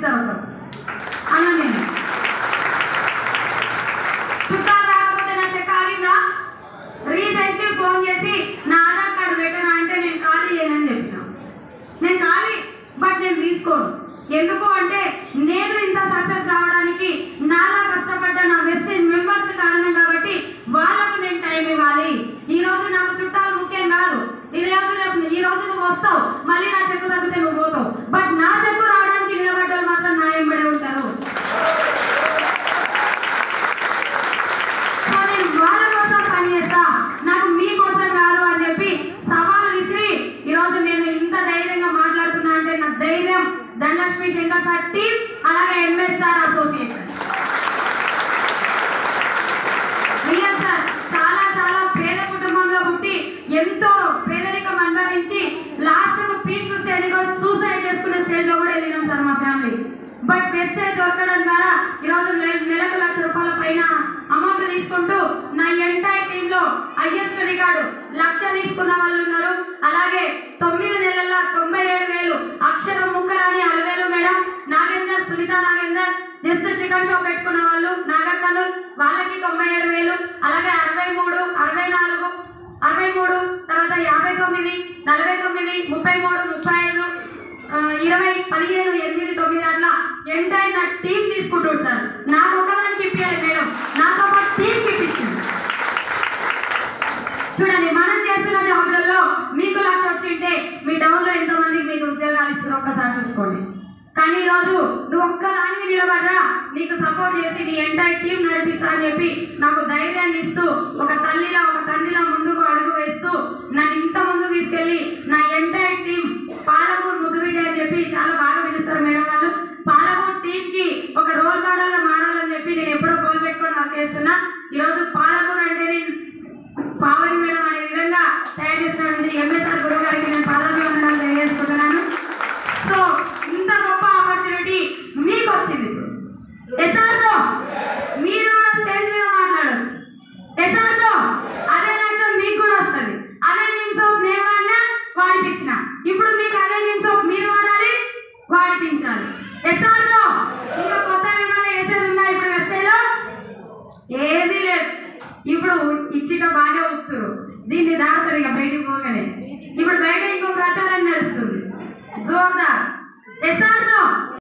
ఇస్తారు ఒకరు అన్న నేను చుట్టాలు రాకపోతే నా చెక్క ఆగిందా రీసెంట్లీ ఫోన్ చేసి నా ఆధార్ కార్డు పెట్టనా అంటే నేను ఖాళీ చేయనని చెప్పిన నేను ఖాళీ బట్ నేను తీసుకోను ఎందుకు అంటే నేను ఇంత సక్సెస్ కావడానికి నాలా కష్టపడ్డ నా వెస్టేజ్ మెంబర్స్ కారణం కాబట్టి వాళ్ళకు నేను టైం ఇవ్వాలి ఈ రోజు నాకు చుట్టాలు ముఖ్యం కాదు ఈ రోజు రేపు- ఈ రోజు నువ్వు వస్తావు మళ్ళీ నా చెక్కు తగ్గితే నువ్వు పోతావు బట్ నా చెక్కు రావడానికి నిలబడ్డలు మాత్రం నా ఎంబడే ఉంటారు సో నేను వాళ్ళ కోసం పనిచేస్తా నాకు మీ కోసం కాదు అని చెప్పి సవాల్ విసిరి ఈరోజు నేను ఇంత ధైర్యంగా మాట్లాడుతున్నా అంటే నా ధైర్యం ధనలక్ష్మి శంకర్ సార్ టీం అలాగే ఎంఎస్ఆర్ అసోసియేషన్ రియల్ సార్ చాలా చాలా పేద కుటుంబంలో పుట్టి ఎంతో పేదరికం అనుభవించి లాస్ట్ కు పీక్స్ స్టేజ్ సూసైడ్ చేసుకునే స్టేజ్ లో కూడా వెళ్ళినాం సార్ మా ఫ్యామిలీ బట్ మెసేజ్ దొరకడం ద్వారా ఈరోజు నె- నెలకు లక్ష రూపాయల పైన అమౌంట్ తీసుకుంటూ నా ఎంటైర్ టీమ్ లో హైయెస్ట్ రికార్డు లక్ష తీసుకున్న వాళ్ళు ఉన్నారు అలాగే తొమ్మిది నెలల తొంభై ఏడు వేలు అక్షరం ముక్కరాని Alivelu madam Nagender Sunitha Nagender just chicken shop పెట్టుకున్న వాళ్ళు నాగర్ కర్నూల్ వాళ్ళకి తొంభై ఏడు వేలు అలాగే అరవై మూడు అరవై నాలుగు అరవై మూడు తర్వాత యాభై తొమ్మిది నలభై తొమ్మిది ముప్పై మూడు ముప్పై ఐదు ఆ, ఇరవై పదిహేను ఎనిమిది తొమ్మిది అట్లా ఎంటైర్ నా టీం తీసుకుంటుంది సార్ నాకు ఒకదానికి ఇప్పించాలి మేడం నాతో పాటు టీంకి ఇప్పించింది చూడండి మనం చేస్తున్న జాబ్లలో మీకు లక్ష వచ్చింటే మీ టౌన్లో ఎంతమందికి మీకు ఉద్యోగాలు ఇస్తారో ఒక్కసారి చూసుకోండి కానీ ఈరోజు నువ్వు ఒక్కదానికి నిలబడరా నీకు సపోర్ట్ చేసి నీ ఎంటైర్ టీం నడిపిస్తా అని చెప్పి నాకు ధైర్యాన్ని ఇస్తూ ఒక తల్లిలా ఒక తండ్రిలా ముందుకు అడుగు వేస్తూ నన్ను ఇంత ముందుకు తీసుకెళ్ళి నా ఎంటైర్ టీం పాలమూరు ముద్దుబిడ్డ అని చెప్పి చాలా బాగా పిలుస్తారు మేడం వాళ్ళు పాలమూరు టీం కి ఒక రోల్ మోడల్ గా మారాలని చెప్పి నేను ఎప్పుడో గోల్ పెట్టుకొని వర్క్ చేస్తున్నా ఈరోజు పాలమూరు అంటే నేను పావని మేడం అనే విధంగా తయారు చేసినటువంటి ఎంఎస్ఆర్ గురువు గారికి నేను పాదాభివందనాలు తెలియజేసుకుంటున్నాను సో ఇంత గొప్ప ఆపర్చునిటీ మీకు వచ్చింది ఎస్ఆర్తో మీరు కూడా స్టేజ్ మీద మాట్లాడచ్చు ఎస్ఆర్తో అదే లక్ష్యం మీకు కూడా వస్తుంది అదే నేను సోప్ నేను వాడినా వాడిపించిన ఇప్పుడు మీకు అదే నేను సోప్ మీరు వాడాలి వాడిపించాలి ఎస్ఆర్తో ఇంకా కొత్త ఏమైనా వేసేది ఉందా ఇప్పుడు వెస్టేలో ఏది లేదు ఇప్పుడు ఇచ్చిట బాగానే ఊపుతురు దీన్ని దాడతారు ఇక బయటికి పోగానే ఇప్పుడు బయట ఇంకో ప్రచారం నడుస్తుంది జోర్దార్ ఎస్ఆర్తో